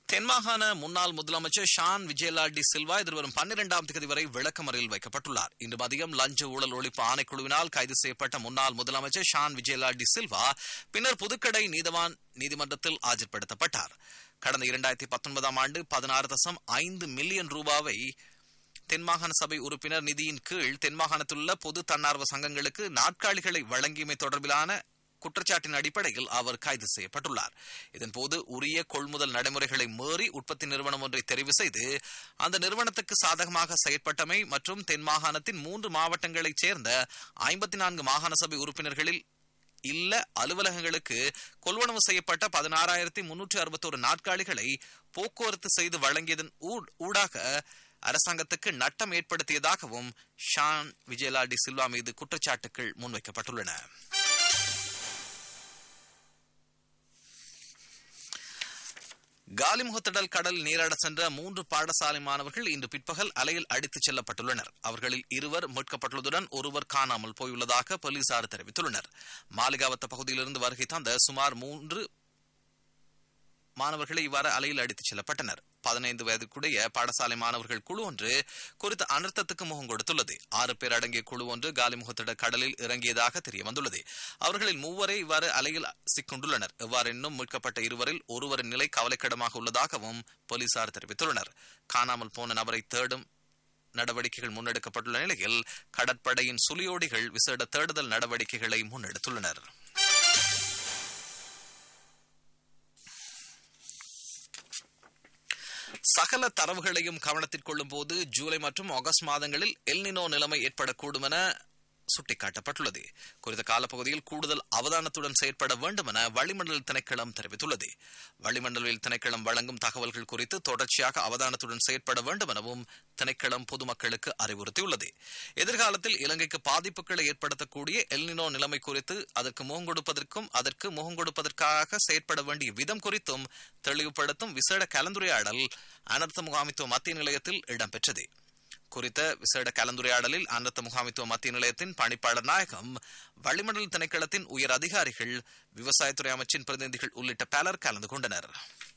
தென்மாகாண முன்னாள் முதலமைச்சர் ஷான் விஜயலா டி சில்வா எதிர்வரும் பன்னிரெண்டாம் தேதி வரை விளக்கமறையில் வைக்கப்பட்டுள்ளார் இன்று மதியம் லஞ்ச ஊழல் ஒழிப்பு ஆணைக்குழுவினால் கைது செய்யப்பட்ட முன்னாள் முதலமைச்சர் ஷான் விஜயலா டி சில்வா பின்னர் புதுக்கடை நீதவான் நீதிமன்றத்தில் ஆஜர்படுத்தப்பட்டார் கடந்த இரண்டாயிரத்தி பத்தொன்பதாம் ஆண்டு பதினாறு தசம் ஐந்து மில்லியன் ரூபாவை தென்மாகாண சபை உறுப்பினர் நிதியின் கீழ் தென்மாகாணத்தில் உள்ள பொது தன்னார்வ சங்கங்களுக்கு நாட்காலிகளை வழங்கியமை தொடர்பிலான குற்றச்சாட்டின் அடிப்படையில் அவர் கைது செய்யப்பட்டுள்ளார் இதன்போது உரிய கொள்முதல் நடைமுறைகளை மீறி உற்பத்தி நிறுவனம் ஒன்றை தெரிவு செய்து அந்த நிறுவனத்துக்கு சாதகமாக செயற்பட்டமை மற்றும் தென் மாகாணத்தின் மூன்று மாவட்டங்களைச் சேர்ந்த ஐம்பத்தி நான்கு மாகாண சபை உறுப்பினர்களில் இல்ல அலுவலகங்களுக்கு கொள்வனவு செய்யப்பட்ட பதினாறாயிரத்தி முன்னூற்றி அறுபத்தோரு நாட்காலிகளை போக்குவரத்து செய்து வழங்கியதன் ஊ- ஊடாக அரசாங்கத்துக்கு நட்டம் ஏற்படுத்தியதாகவும் ஷான் விஜயலா டி சில்வா மீது குற்றச்சாட்டுகள் முன்வைக்கப்பட்டுள்ளன காலிமுகத்திடல் கடல் நீராட சென்ற மூன்று பாடசாலை மாணவர்கள் இன்று பிற்பகல் அலையில் அடித்துச் செல்லப்பட்டுள்ளனர் அவர்களில் இருவர் மீட்கப்பட்டுள்ளதுடன் ஒருவர் காணாமல் போயுள்ளதாக போலீசார் தெரிவித்துள்ளனர் மாளிகாவத்த பகுதியிலிருந்து வருகை தந்த சுமார் மூன்று மாணவர்களை இவ்வாறு அலையில் அடித்துச் செல்லப்பட்டனர் பதினைந்து வயதுக்குடைய பாடசாலை மாணவர்கள் குழு ஒன்று குறித்த அனர்த்தத்துக்கு முகம் கொடுத்துள்ளது ஆறு பேர் அடங்கிய குழு ஒன்று காலிமுகத்திட கடலில் இறங்கியதாக தெரிய வந்துள்ளது அவர்களில் மூவரே இவ்வாறு அலையில் சிக்கொண்டுள்ளனர் எவ்வாறு இன்னும் மீட்கப்பட்ட இருவரில் ஒருவரின் நிலை கவலைக்கிடமாக உள்ளதாகவும் போலீசார் தெரிவித்துள்ளனர் காணாமல் போன நபரை தேடும் நடவடிக்கைகள் முன்னெடுக்கப்பட்டுள்ள நிலையில் கடற்படையின் சுழியோடிகள் விசேட தேடுதல் நடவடிக்கைகளை முன்னெடுத்துள்ளனர் சகல தரவுகளையும் கவனத்தில் கொள்ளும் போது ஜூலை மற்றும் ஆகஸ்ட் மாதங்களில் எல்னினோ நிலைமை ஏற்படக்கூடும் என சுட்டிக்காட்டப்பட்டுள்ளது குறித்த காலப்பகுதியில் கூடுதல் அவதானத்துடன் செயற்பட வேண்டும் என வளிமண்டல திணைக்களம் தெரிவித்துள்ளது வளிமண்டலில் திணைக்களம் வழங்கும் தகவல்கள் குறித்து தொடர்ச்சியாக அவதானத்துடன் செயற்பட வேண்டும் எனவும் திணைக்களம் பொதுமக்களுக்கு அறிவுறுத்தியுள்ளது எதிர்காலத்தில் இலங்கைக்கு பாதிப்புகளை ஏற்படுத்தக்கூடிய எல்னினோ நிலைமை குறித்து அதற்கு முகம் கொடுப்பதற்கும் அதற்கு முகம் கொடுப்பதற்காக செயற்பட வேண்டிய விதம் குறித்தும் தெளிவுபடுத்தும் விசேட கலந்துரையாடல் அனர்த்த முகாமித்துவ மத்திய நிலையத்தில் இடம்பெற்றது குறித்த விசேட கலந்துரையாடலில் அனர்த்த முகாமித்துவ மத்திய நிலையத்தின் பணிப்பாளர் நாயகம் வளிமண்டல திணைக்களத்தின் உயர் அதிகாரிகள் விவசாயத்துறை அமைச்சின் பிரதிநிதிகள் உள்ளிட்ட பலர் கலந்து கொண்டனர்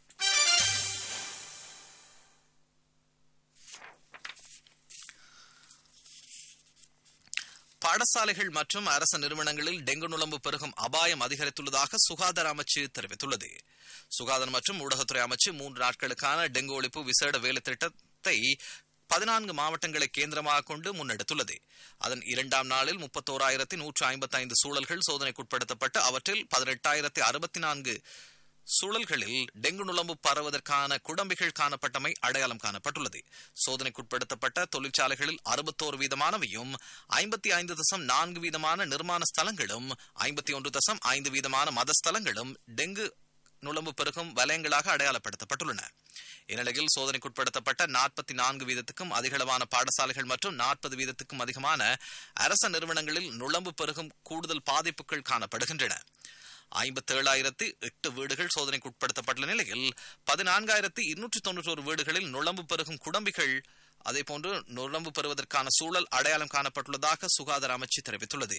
பாடசாலைகள் மற்றும் அரசு நிறுவனங்களில் டெங்கு நுளம்பு பெருகும் அபாயம் அதிகரித்துள்ளதாக சுகாதார அமைச்சு தெரிவித்துள்ளது சுகாதாரம் மற்றும் ஊடகத்துறை அமைச்சு மூன்று நாட்களுக்கான டெங்கு ஒழிப்பு விசேட வேலை திட்டத்தை பதினான்கு மாவட்டங்களை கேந்திரமாக கொண்டு முன்னெடுத்துள்ளது அதன் இரண்டாம் நாளில் முப்பத்தோராயிரத்தி நூற்று ஐம்பத்தி ஐந்து சூழல்கள் சோதனைக்குட்படுத்தப்பட்டு அவற்றில் பதினெட்டாயிரத்தி அறுபத்தி நான்கு சூழல்களில் டெங்கு நுளம்பு பரவதற்கான குடம்பிகள் காணப்பட்டமை அடையாளம் காணப்பட்டுள்ளது சோதனைக்குட்படுத்தப்பட்ட தொழிற்சாலைகளில் அறுபத்தோரு வீதமானவையும் ஐம்பத்தி ஐந்து தசம் நான்கு வீதமான நிர்மாண ஸ்தலங்களும் ஐம்பத்தி ஒன்று தசம் ஐந்து வீதமான மத ஸ்தலங்களும் டெங்கு நுளம்பு பெருகும் வலயங்களாக அடையாளப்படுத்தப்பட்டுள்ளன இந்நிலையில் சோதனைக்குட்படுத்தப்பட்ட நாற்பத்தி நான்கு வீதத்துக்கும் அதிகளவான பாடசாலைகள் மற்றும் நாற்பது வீதத்துக்கும் அதிகமான அரச நிறுவனங்களில் நுளம்பு பெருகும் கூடுதல் பாதிப்புகள் காணப்படுகின்றன ஐம்பத்தேழாயிரத்து எட்டு வீடுகள் சோதனைக்குட்படுத்தப்பட்டுள்ள நிலையில் பதினான்காயிரத்து இருநூற்றி தொன்னூற்றோரு வீடுகளில் நுழம்பு பெருகும் குடம்பிகள் அதேபோன்று நுழம்பு பெறுவதற்கான சூழல் அடையாளம் காணப்பட்டுள்ளதாக சுகாதார அமைச்சு தெரிவித்துள்ளது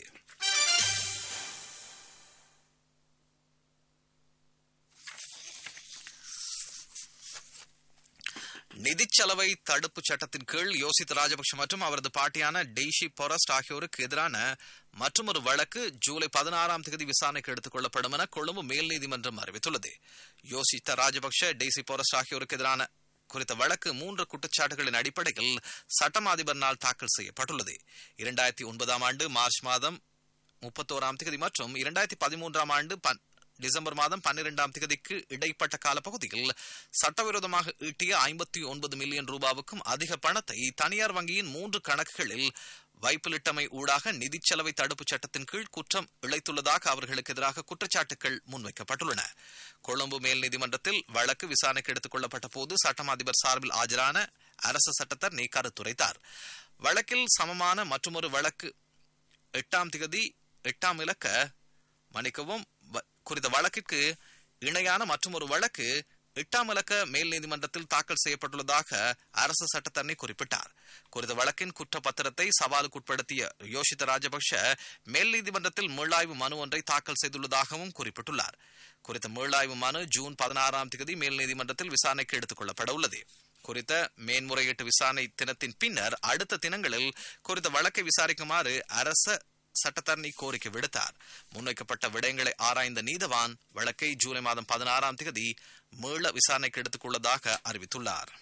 நிதிச் செலவை தடுப்பு சட்டத்தின் கீழ் யோசித்த ராஜபக்ஷ மற்றும் அவரது பாட்டியான டெய்ஷி பொரஸ்ட் ஆகியோருக்கு எதிரான மற்றொரு வழக்கு ஜூலை பதினாறாம் தேதி விசாரணைக்கு எடுத்துக் கொள்ளப்படும் என கொழும்பு மேல் நீதிமன்றம் அறிவித்துள்ளது யோசித்த ராஜபக்ஷ டெய்சி பொரஸ்ட் ஆகியோருக்கு எதிரான குறித்த வழக்கு மூன்று குற்றச்சாட்டுகளின் அடிப்படையில் சட்டம் அதிபரினால் தாக்கல் செய்யப்பட்டுள்ளது இரண்டாயிரத்தி ஒன்பதாம் ஆண்டு மார்ச் மாதம் முப்பத்தோராம் தேதி மற்றும் இரண்டாயிரத்தி பதிமூன்றாம் ஆண்டு பன்- டிசம்பர் மாதம் பன்னிரெண்டாம் தேதிக்கு இடைப்பட்ட காலப்பகுதியில் சட்டவிரோதமாக ஈட்டிய ஐம்பத்தி ஒன்பது மில்லியன் ரூபாவுக்கும் அதிக பணத்தை தனியார் வங்கியின் மூன்று கணக்குகளில் வைப்பிலிட்டமை ஊடாக நிதிச் செலவை தடுப்புச் சட்டத்தின் கீழ் குற்றம் இழைத்துள்ளதாக அவர்களுக்கு எதிராக குற்றச்சாட்டுகள் முன்வைக்கப்பட்டுள்ளன கொழும்பு மேல் நீதிமன்றத்தில் வழக்கு விசாரணைக்கு எடுத்துக் கொள்ளப்பட்ட போது சட்டம் அதிபர் சார்பில் ஆஜரான அரசு சட்டத்தர் நீ கருத்துரைத்தார் வழக்கில் சமமான மற்றொரு வழக்கு எட்டாம் திகதி எட்டாம் இலக்க மன்னிக்கவும் வ- குறித்த வழக்கிற்கு இணையான மற்றொரு வழக்கு எட்டாம் இலக்க மேல் நீதிமன்றத்தில் தாக்கல் செய்யப்பட்டுள்ளதாக அரசு சட்டத்தரணி குறிப்பிட்டார் குறித்த வழக்கின் குற்றப்பத்திரத்தை சவாலுக்குட்படுத்திய யோஷித ராஜபக்ஷ மேல் நீதிமன்றத்தில் மீளாய்வு மனு ஒன்றை தாக்கல் செய்துள்ளதாகவும் குறிப்பிட்டுள்ளார் குறித்த மீளாய்வு மனு ஜூன் பதினாறாம் தேதி மேல் நீதிமன்றத்தில் விசாரணைக்கு எடுத்துக் கொள்ளப்பட உள்ளது குறித்த மேன்முறையீட்டு விசாரணை தினத்தின் பின்னர் அடுத்த தினங்களில் குறித்த வழக்கை விசாரிக்குமாறு அரச சட்டத்தரணி கோரிக்கை விடுத்தார் முன்வைக்கப்பட்ட விடயங்களை ஆராய்ந்த நீதவான் வழக்கை ஜூலை மாதம் பதினாறாம் தேதி மீள விசாரணைக்கு எடுத்துக் கொள்ளதாக அறிவித்துள்ளார்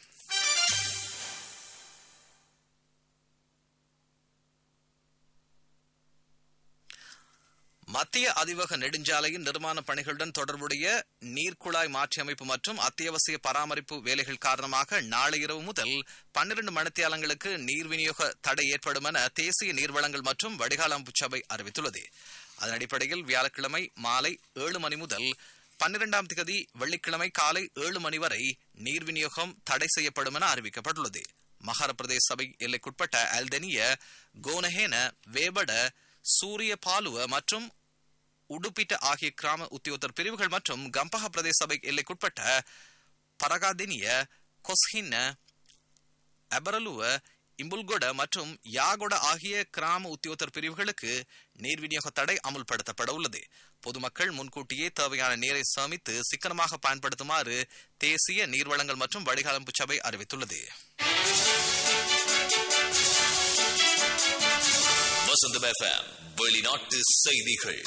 மத்திய அதிவக நெடுஞ்சாலையின் நிர்மாண பணிகளுடன் தொடர்புடைய நீர்க்குழாய் மாற்றியமைப்பு மற்றும் அத்தியாவசிய பராமரிப்பு வேலைகள் காரணமாக நாளை இரவு முதல் பன்னிரண்டு மணித்தியாலங்களுக்கு நீர் விநியோக தடை ஏற்படும் என தேசிய நீர்வளங்கள் மற்றும் வடிகால் அமைப்பு சபை அறிவித்துள்ளது அதன் அடிப்படையில் வியாழக்கிழமை மாலை ஏழு மணி முதல் பன்னிரெண்டாம் திகதி வெள்ளிக்கிழமை காலை ஏழு மணி வரை நீர் விநியோகம் தடை செய்யப்படும் என அறிவிக்கப்பட்டுள்ளது மகார பிரதேச சபை எல்லைக்குட்பட்ட அல்தெனிய கோனஹேன வேபட சூரிய பாலுவ மற்றும் உடுப்பிட்ட ஆகிய கிராம உத்தியோகத்தர் பிரிவுகள் மற்றும் கம்பஹ பிரதேச சபை எல்லைக்குட்பட்ட பரகாதினிய கொஸ்ஹின்ன அபரலுவ இம்புல்கொட மற்றும் யாகொட ஆகிய கிராம உத்தியோகத்தர் பிரிவுகளுக்கு நீர் விநியோக தடை அமுல்படுத்தப்பட உள்ளது பொதுமக்கள் முன்கூட்டியே தேவையான நீரை சேமித்து சிக்கனமாக பயன்படுத்துமாறு தேசிய நீர்வளங்கள் மற்றும் வடிகாலம்பு சபை அறிவித்துள்ளது வசந்தம் எஃப்எம் வெளிநாட்டு செய்திகள்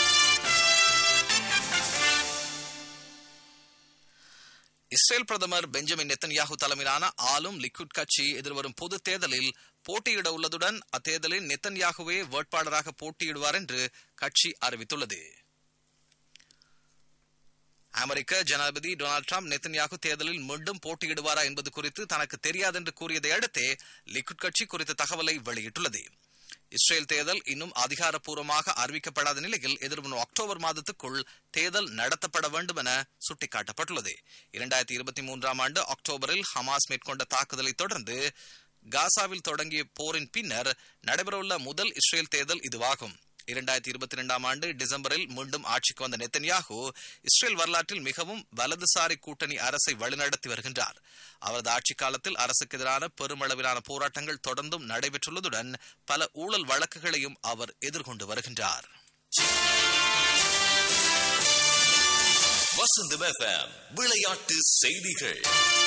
இஸ்ரேல் பிரதமர் பெஞ்சமின் நெத்தன்யாகு தலைமையிலான ஆளும் லிக்குட் கட்சி எதிர்வரும் பொது தேர்தலில் போட்டியிட உள்ளதுடன் அத்தேர்தலில் நெத்தன்யாகுவே வேட்பாளராக போட்டியிடுவார் என்று கட்சி அறிவித்துள்ளது அமெரிக்க ஜனாதிபதி டொனால்டு டிரம்ப் நெத்தன்யாகு தேர்தலில் மீண்டும் போட்டியிடுவாரா என்பது குறித்து தனக்கு தெரியாது என்று கூறியதை அடுத்தே லிக்குட் கட்சி குறித்த தகவலை வெளியிட்டுள்ளது இஸ்ரேல் தேர்தல் இன்னும் அதிகாரப்பூர்வமாக அறிவிக்கப்படாத நிலையில் எதிர்வரும் அக்டோபர் மாதத்துக்குள் தேர்தல் நடத்தப்பட வேண்டும் என சுட்டிக்காட்டப்பட்டுள்ளது இரண்டாயிரத்தி இருபத்தி மூன்றாம் ஆண்டு அக்டோபரில் ஹமாஸ் மேற்கொண்ட தாக்குதலை தொடர்ந்து காசாவில் தொடங்கிய போரின் பின்னர் நடைபெறவுள்ள முதல் இஸ்ரேல் தேர்தல் இதுவாகும் இரண்டாயிரத்தி இருபத்தி இரண்டாம் ஆண்டு டிசம்பரில் மீண்டும் ஆட்சிக்கு வந்த நெத்தன்யாகு இஸ்ரேல் வரலாற்றில் மிகவும் வலதுசாரி கூட்டணி அரசை வழிநடத்தி வருகின்றார் அவரது ஆட்சி காலத்தில் அரசுக்கு எதிரான பெருமளவிலான போராட்டங்கள் தொடர்ந்தும் நடைபெற்றுள்ளதுடன் பல ஊழல் வழக்குகளையும் அவர் எதிர்கொண்டு வருகின்றார் வசந்தம் எஃப்எம் விளையாட்டு செய்திகள்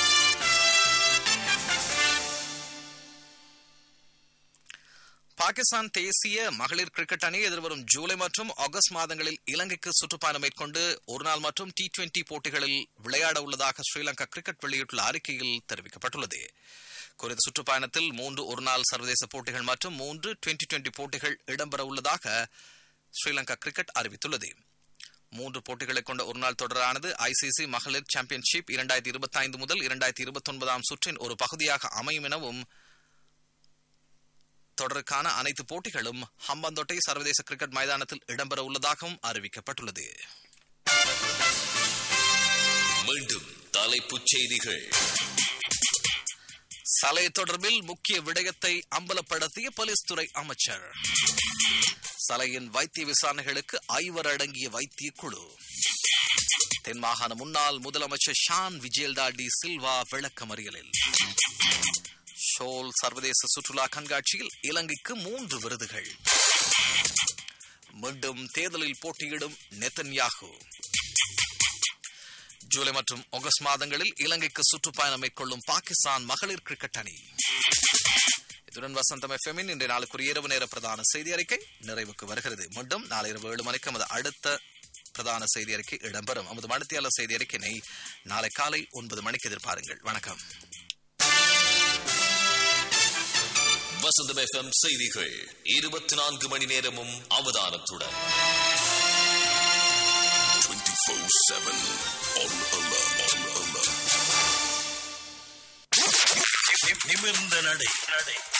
பாகிஸ்தான் தேசிய மகளிர் கிரிக்கெட் அணி எதிர்வரும் ஜூலை மற்றும் ஆகஸ்ட் மாதங்களில் இலங்கைக்கு சுற்றுப்பயணம் மேற்கொண்டு ஒருநாள் மற்றும் டி டுவெண்டி போட்டிகளில் விளையாட உள்ளதாக ஸ்ரீலங்கா கிரிக்கெட் வெளியிட்டுள்ள அறிக்கையில் தெரிவிக்கப்பட்டுள்ளது குறித்த சுற்றுப்பயணத்தில் மூன்று ஒருநாள் சர்வதேச போட்டிகள் மற்றும் மூன்று டுவெண்டி டுவெண்டி போட்டிகள் இடம்பெற உள்ளதாக ஸ்ரீலங்கா கிரிக்கெட் அறிவித்துள்ளது மூன்று போட்டிகளை கொண்ட ஒருநாள் தொடரானது ஐசிசி மகளிர் சாம்பியன்ஷிப் இரண்டாயிரத்தி இருபத்தி ஐந்து முதல் இரண்டாயிரத்தி இருபத்தி ஒன்பதாம் சுற்றின் ஒரு பகுதியாக அமையும் எனவும் தொடருக்கான அனைத்து போட்டிகளும் ஹம்பந்தோட்டை சர்வதேச கிரிக்கெட் மைதானத்தில் இடம்பெற உள்ளதாகவும் அறிவிக்கப்பட்டுள்ளது மீண்டும் தலைப்புச் செய்திகள் சலை தொடர்பில் முக்கிய விடயத்தை அம்பலப்படுத்திய போலீஸ் துறை அமைச்சர் சலையின் வைத்திய விசாரணைகளுக்கு ஐவர் அடங்கிய வைத்திய குழு தென்மாகாண முன்னாள் முதலமைச்சர் ஷான் விஜயல்டா டி சில்வா விளக்கமறியலில் ஷோல் சர்வதேச சுற்றுலா கண்காட்சியில் இலங்கைக்கு மூன்று விருதுகள் மீண்டும் தேர்தலில் போட்டியிடும் நெத்தன்யாகு ஜூலை மற்றும் ஆகஸ்ட் மாதங்களில் இலங்கைக்கு சுற்றுப்பயணம் மேற்கொள்ளும் பாகிஸ்தான் மகளிர் கிரிக்கெட் அணி இத்துடன் வசந்தம் எஃப்எம்மின் இன்றைய நாளுக்குரிய இரவு நேர பிரதான செய்தி அறிக்கை நிறைவுக்கு வருகிறது மீண்டும் நாளை இரவு ஏழு மணிக்கு நமது அடுத்த பிரதான செய்தி அறிக்கை இடம்பெறும் நமது மணித்தியாளர் செய்தி அறிக்கையினை நாளை காலை ஒன்பது மணிக்கு எதிர்பாருங்கள் வணக்கம் வசந்தம் எஃப்எம் செய்திகள் இருபத்தி நான்கு மணி நேரமும் அவதானத்துடன் 24/7 on alert. On alert. நிமிர்ந்த நடை